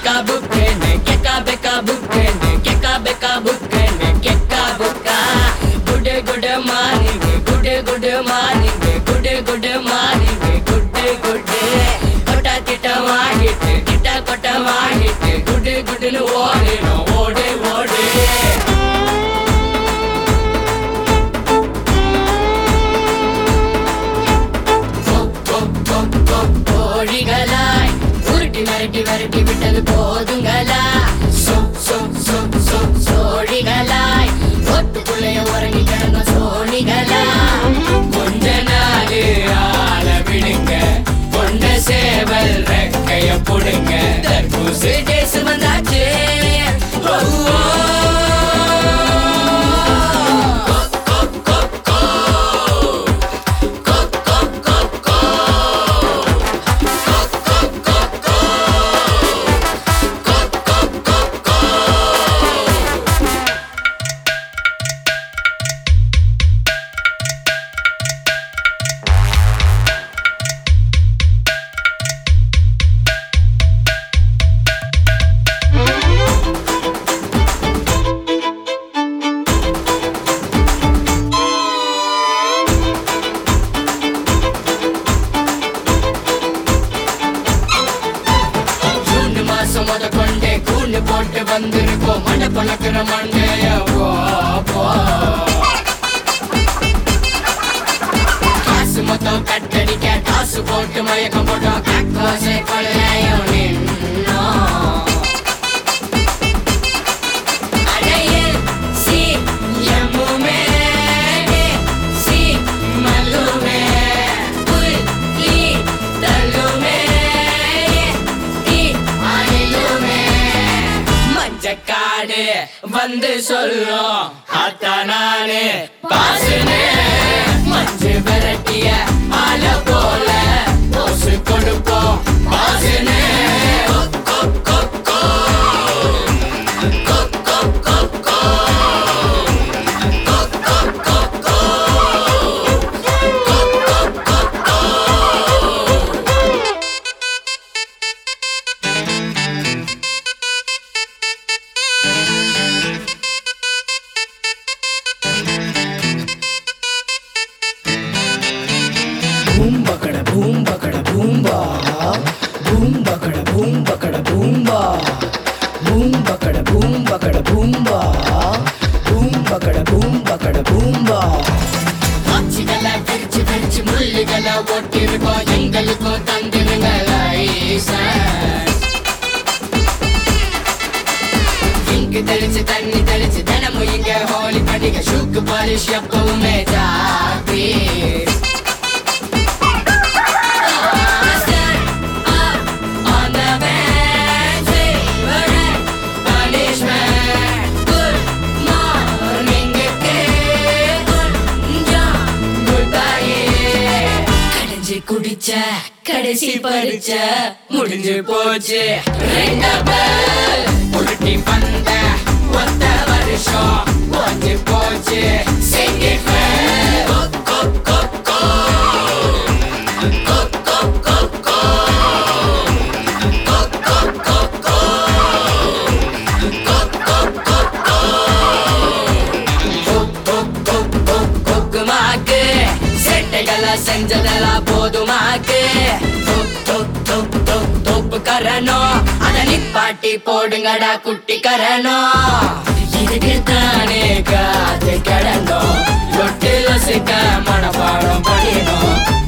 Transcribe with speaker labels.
Speaker 1: பெக்கா புக்கேன்னு கெக்கா பெக்கா புக்கேன்னு கெக்கா பெக்கா புக்கேன்னு கெக்கா புக்கா குடு குடு மார்னிங் குடு குடு மார்னிங் குடு குடு மார்னிங் குடு குடு கொட்டா திட்ட வாங்கிட்டு கிட்ட கொட்ட வாங்கிட்டு குடு குடுன்னு ஓடிடும் ஓடு ஓடு கோழிகளாய் உருட்டி மிரட்டி விரட்டி விட்டது போதுங்களா சோ சோ சோ சோ சோழிகளாய் ஒட்டுக்குள்ளைய உறங்கி கிடந்த சோழிகளா கொஞ்ச நாளு ஆள விடுங்க கொண்ட சேவல் ரெக்கைய புடுங்க தர்பூசு டேஸ் வந்தாச்சு ஓ, ஓ. ஜூன் மாசம் முத கொண்டே கூண்டு போட்டு வந்திருக்கோம் மண்டை பழக்கிற மண்டைய போ, போ. காசு மொத்தம் கட்டடிக்க காசு போட்டு மயக்கம் போட்டோம் கக்கோசை கொள்ளையும் நின்னோம் அடையில் சி எம்முமே சி மல்லுமே புல் ஈ தள்ளுமே ஈ அணிலுமே மஞ்சக்காடு வந்து சொல்லும் அத்தா நானு பாசுனே மஞ்சு விரட்டிய ஆல போல போசு கொடுப்போம் பாசுனே
Speaker 2: Boom bakada boom bakada boom ba Boom bakada boom bakada boom ba Boom bakada boom bakada boom ba Boom bakada boom bakada boom ba
Speaker 1: ஆட்சிகளை பிரிச்சு பிரிச்சு முள்ளுகளை ஒட்டிருக்கோம் எங்களுக்கும் தந்திருங்க லைசன்ஸ். இங்கு தெளிச்சு தண்ணி தெளிச்சு தினமும் இங்க ஹோலி பண்டிகை ஷூக்கு பாலிஷ் எப்பவுமே ஜாதி குடிச்ச கடைசி பறிச்ச முடிஞ்சு போச்சு ரெண்டபல் உருட்டி வந்த ஒத்த வருஷம் போச்சு போச்சு செங்கி கொக்குமாக்கு செட்டைகளை செஞ்சதெல்லாம் போதுமாக்கு தொப்பு கரனோ அத நிப்பாட்டி போடுங்கடா குட்டி கரனோ இதுக்கு தானே காத்து கிடந்தோம் லொட்டு லொசுக்க மனப்பாடம் பண்ணினோம்